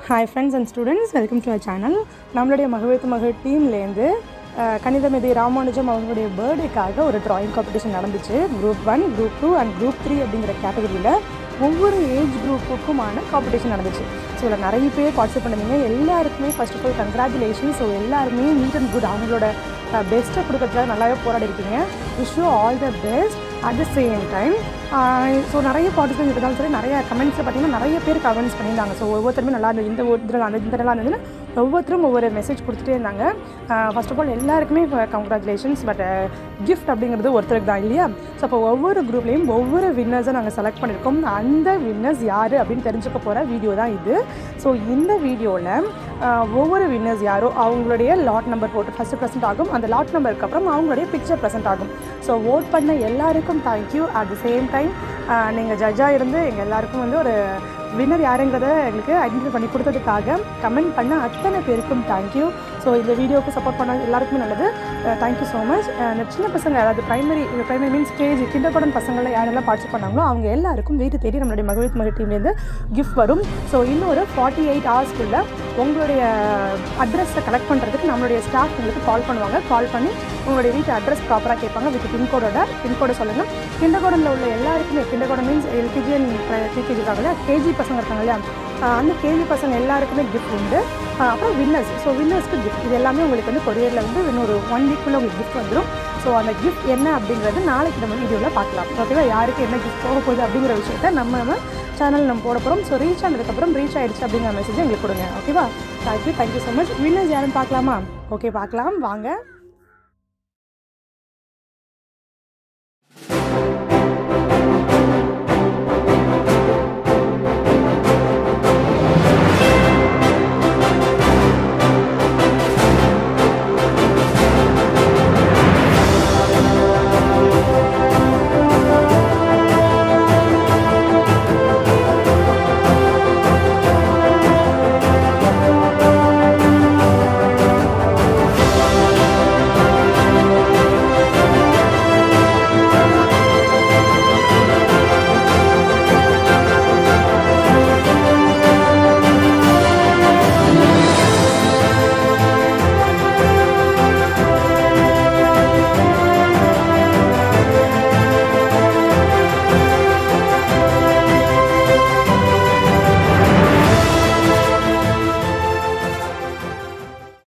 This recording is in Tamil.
hi friends and students welcome to our channel நம்மளுடைய மகவித்து மகள் டீம்லேருந்து கணிதமேதை ராமானுஜம் அவங்களுடைய பர்த்டேக்காக ஒரு டிராயிங் காம்படிஷன் நடந்துச்சு group one group two and group three அப்படிங்கிற கேட்டகரியில் ஒவ்வொரு ஏஜ் குரூப்புக்குமான காம்படிஷன் நடந்துச்சு ஸோ இதில் நிறைய பேர் பார்ட்டிசிபேட் பண்ணிருந்தீங்க எல்லாருக்குமே first of all congratulation so எல்லாருமே நீட் அண்ட் குட் அவங்களோட பெஸ்ட்டை கொடுக்கறதுல நல்லாவே போராடி இருக்கீங்க wish you all the best at the same time so நிறைய பார்ட்டிசிபேட் இருந்தாலும் சரி நிறைய கமெண்ட்ஸில் பார்த்தீங்கன்னா நிறைய பேர் கமெண்ட்ஸ் பண்ணியிருந்தாங்க ஸோ ஒவ்வொருத்தருமே நல்லா இருந்தது இந்த ஒரு இதில் அந்த இந்த நல்லா இருந்ததுன்னு ஒவ்வொருத்தரும் ஒவ்வொரு மெசேஜ் கொடுத்துட்டே இருந்தாங்க ஃபர்ஸ்ட் ஆஃப் ஆல் எல்லாருக்குமே கங்க்ராச்சுலேஷன்ஸ் பட் கிஃப்ட் அப்படிங்கிறது ஒருத்தருக்கு தான் இல்லையா ஸோ அப்போ ஒவ்வொரு குரூப்லேயும் ஒவ்வொரு வின்னர்ஸை நாங்கள் செலக்ட் பண்ணியிருக்கோம் அந்த வின்னர்ஸ் யார் அப்படின்னு தெரிஞ்சுக்க போகிற வீடியோ தான் இது ஸோ இந்த வீடியோவில் ஒவ்வொரு வின்னர்ஸ் யாரோ அவங்களுடைய லாட் நம்பர் போட்டு ஃபஸ்ட்டு ப்ரெசென்ட் ஆகும் அந்த லாட் நம்பருக்கு அப்புறம் அவங்களுடைய பிக்சர் ப்ரெசென்ட் ஆகும் ஸோ ஓட் பண்ண எல்லாருக்கும் thank you at the same time நீங்கள் ஜட்ஜாக இருந்து எங்கள் எல்லாருக்கும் வந்து ஒரு வின்னர் யாருங்கிறத எங்களுக்கு ஐடென்டிஃபை பண்ணி கொடுத்ததுக்காக கமெண்ட் பண்ண அத்தனை பேருக்கும் தேங்க்யூ ஸோ இந்த வீடியோவுக்கு சப்போர்ட் பண்ண எல்லாருக்குமே நல்லது தேங்க்யூ ஸோ மச் அந்த சின்ன பசங்க அதாவது primary primary means KG kindergarten பசங்களில் யாரெல்லாம் பார்ட்டிசிபேட் பண்ணாங்களோ அவங்க எல்லாருக்கும் வீட்டு தேடி நம்மளுடைய மகளிர் மகளிர் டீம்லேருந்து கிஃப்ட் வரும் ஸோ இன்னொரு ஃபார்ட்டி எயிட் ஹவர்ஸ்க்குள்ளே உங்களுடைய அட்ரஸை கலெக்ட் பண்ணுறதுக்கு நம்மளுடைய ஸ்டாஃப் உங்களுக்கு கால் பண்ணுவாங்க கால் பண்ணி உங்களுடைய வீட்டு அட்ரஸ் ப்ராப்பராக கேட்பாங்க வித் பின்கோடோட பின்கோடை சொல்லுங்கள் கிண்டர்கார்டனில் உள்ள எல்லாருக்குமே kindergarten means LKG and pre KG இருக்காங்க இல்லையா கேஜி பசங்க இருக்காங்க இல்லையா அந்த கேஜி பசங்க எல்லாருக்குமே கிஃப்ட் உண்டு அப்புறம் வின்னர்ஸ் ஸோ வின்னர்ஸ்க்கு கிஃப்ட் இது எல்லாமே உங்களுக்கு வந்து கொரியரில் வந்து இன்னொரு ஒன் வீக்குள்ளே உங்களுக்கு கிஃப்ட் வந்துடும் ஸோ அந்த கிஃப்ட் என்ன அப்படிங்கிறது நாளைக்கு நம்ம வீடியோவில் பார்க்கலாம் ஓகேவா யாருக்கு என்ன கிஃப்ட் போக போகுது அப்படிங்கிற விஷயத்த நம்ம நம்ம சேனல் நம்ம போட போகிறோம் ஸோ ரீச் ஆனதுக்கப்புறம் ரீச் ஆகிடுச்சு அப்படிங்கிற மெசேஜ் எங்களுக்கு கொடுங்க ஓகேவா thank you thank you so much winners யாருன்னு பார்க்கலாமா ஓகே பார்க்கலாம் வாங்க